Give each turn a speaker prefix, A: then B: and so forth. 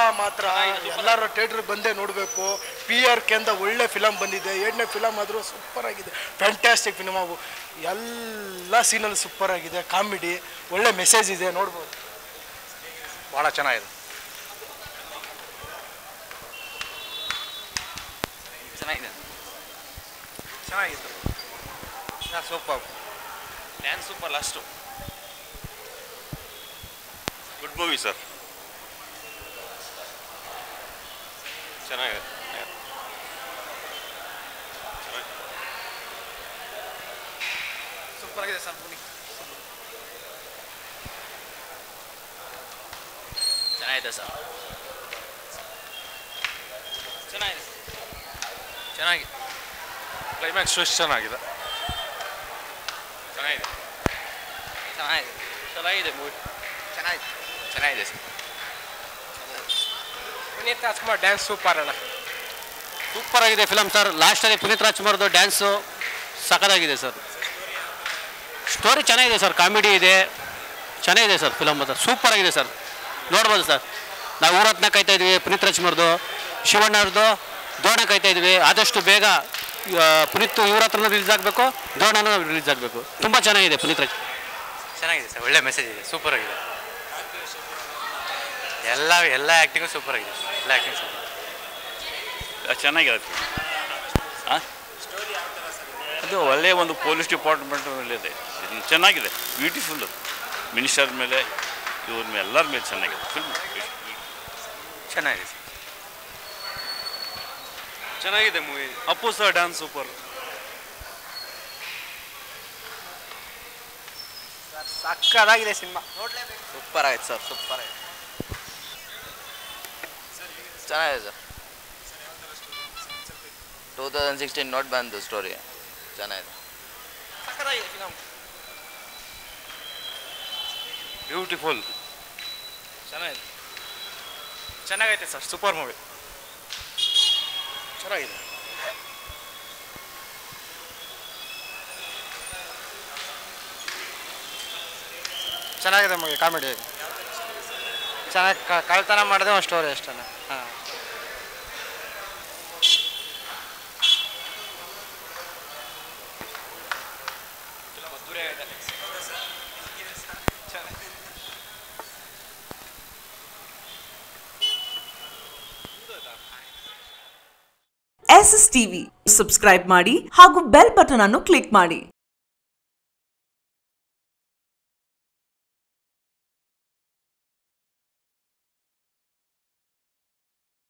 A: ಮಾತ್ರ ಎಲ್ಲರೂ ಥಿಯೇಟ್ರಿಗೆ ಬಂದೇ ನೋಡಬೇಕು ಪಿ ಆರ್ ಕೆ ಅಂತ ಒಳ್ಳೆ ಫಿಲಮ್ ಬಂದಿದೆ ಎರಡನೇ ಫಿಲಮ್ ಆದರೂ ಸೂಪರ್ ಆಗಿದೆ ಫ್ಯಾಂಟಾಸ್ಟಿಕ್ ಫಿಲಮ್ ಅವು ಎಲ್ಲ ಸೀನಲ್ಲಿ ಸೂಪರ್ ಆಗಿದೆ ಕಾಮಿಡಿ ಒಳ್ಳೆ ಮೆಸೇಜ್ ಇದೆ ನೋಡ್ಬೋದು
B: ಭಾಳ ಚೆನ್ನಾಗಿದೆ
C: ಚೆನ್ನಾಗಿದೆ
B: ಚೆನ್ನಾಗಿತ್ತು super
C: dance super last
D: good movie sir ಚೆನ್ನಾಗಿದೆ
B: ಸೂಪರ್ ಆಗಿದೆ ಸರ್ ಮುನಿ
C: ಚೆನ್ನಾಗಿದೆ ಸರ್ ಚೆನ್ನಾಗಿದೆ
B: ಚೆನ್ನಾಗಿ ಕ್ಲೈಮ್ಯಾಕ್ಸ್ ಎಷ್ಟು ಚೆನ್ನಾಗಿದೆ
C: ಚೆನ್ನಾಗಿದೆ ಚೆನ್ನಾಗಿದೆ ಚೆನ್ನಾಗಿದೆ ಮೂವಿ
B: ಚೆನ್ನಾಗಿದೆ
C: ಚೆನ್ನಾಗಿದೆ sir
B: Puneeth Rajkumar dance super ಅಣ್ಣ
E: ಸೂಪರ್ ಆಗಿದೆ ಫಿಲಮ್ ಸರ್ ಲಾಸ್ಟಲ್ಲಿ ಪುನೀತ್ ರಾಜ್ಕುಮಾರ್ದು ಡ್ಯಾನ್ಸು ಸಖತ್ತಾಗಿದೆ ಸರ್ ಸ್ಟೋರಿ ಚೆನ್ನಾಗಿದೆ ಸರ್ ಕಾಮಿಡಿ ಇದೆ ಚೆನ್ನಾಗಿದೆ ಸರ್ ಫಿಲಮ್ ಮಾತ್ರ ಸೂಪರ್ ಆಗಿದೆ ಸರ್ ನೋಡ್ಬೋದು ಸರ್ ನಾವು ಊರತ್ನ ಕಾಯ್ತಾ ಇದ್ವಿ ಪುನೀತ್ ರಾಜ್ಕುಮಾರ್ದು ಶಿವಣ್ಣವ್ರದ್ದು ದೋಣ ಕಾಯ್ತಾ ಇದ್ವಿ ಆದಷ್ಟು ಬೇಗ ಆ, ಪುನೀತ್ ಇವ್ರ ಹತ್ರನೂ ರಿಲೀಸ್ ಆಗಬೇಕು ದೋಣನೂ ರಿಲೀಸ್ ಆಗಬೇಕು ತುಂಬ ಚೆನ್ನಾಗಿದೆ ಪುನೀತ್ ರಾಜ್
C: ಚೆನ್ನಾಗಿದೆ ಸರ್ ಒಳ್ಳೆ ಮೆಸೇಜ್ ಇದೆ ಸೂಪರ್ ಆಗಿದೆ ಎಲ್ಲ ಎಲ್ಲ ಆ್ಯಕ್ಟಿಂಗು ಸೂಪರ್ ಆಗಿದೆ ಎಲ್ಲ ಆ್ಯಕ್ಟಿಂಗ್ ಸೂಪರ್
D: ಚೆನ್ನಾಗಿದೆ ಹಾಂ ಅದು ಒಳ್ಳೆಯ ಒಂದು ಪೊಲೀಸ್ ಡಿಪಾರ್ಟ್ಮೆಂಟ್ ಇದೆ ಇದು ಚೆನ್ನಾಗಿದೆ ಬ್ಯೂಟಿಫುಲ್ ಮಿನಿಸ್ಟರ್ ಮೇಲೆ ಇವ್ರ ಮೇಲೆ ಎಲ್ಲರ ಮೇಲೆ ಚೆನ್ನಾಗಿದೆ ಫಿಲ್ಮ್
C: ಚೆನ್ನಾಗಿದೆ ಸರ್
B: ಚೆನ್ನಾಗಿದೆ movie Appu sir dance super ಸಕ್ಕದಾಗಿದೆ ಸಿನಿಮಾ
C: ಸೂಪರ್ ಆಗಿದೆ ಸರ್ ಸೂಪರ್ ಆಗಿದೆ ಚೆನ್ನಾಗಿದೆ sir two thousand sixteen note ಬಂದು ಸ್ಟೋರಿ ಚೆನ್ನಾಗಿದೆ
B: ಸಕ್ಕದಾಗಿದೆ ಫಿಲಮ್
C: ಬ್ಯೂಟಿಫುಲ್
B: ಚೆನ್ನಾಗಿದೆ ಚೆನ್ನಾಗೈತೆ ಸರ್ ಸೂಪರ್ ಮೂವಿ
A: ಚೆನ್ನಾಗಿದೆ
B: ಚೆನ್ನಾಗಿದೆ ಮೂವಿ ಕಾಮಿಡಿ ಚೆನ್ನಾಗಿ ಕಳ್ತನ ಮಾಡಿದೆ ಒಂದು ಸ್ಟೋರಿ ಅಷ್ಟೇ ಹಾಂ
F: ಎಸ್ ಎಸ್ ಟಿವಿ ಸಬ್ಸ್ಕ್ರೈಬ್ ಮಾಡಿ ಹಾಗೂ ಬೆಲ್ ಬಟನ್ ಅನ್ನು ಕ್ಲಿಕ್ ಮಾಡಿ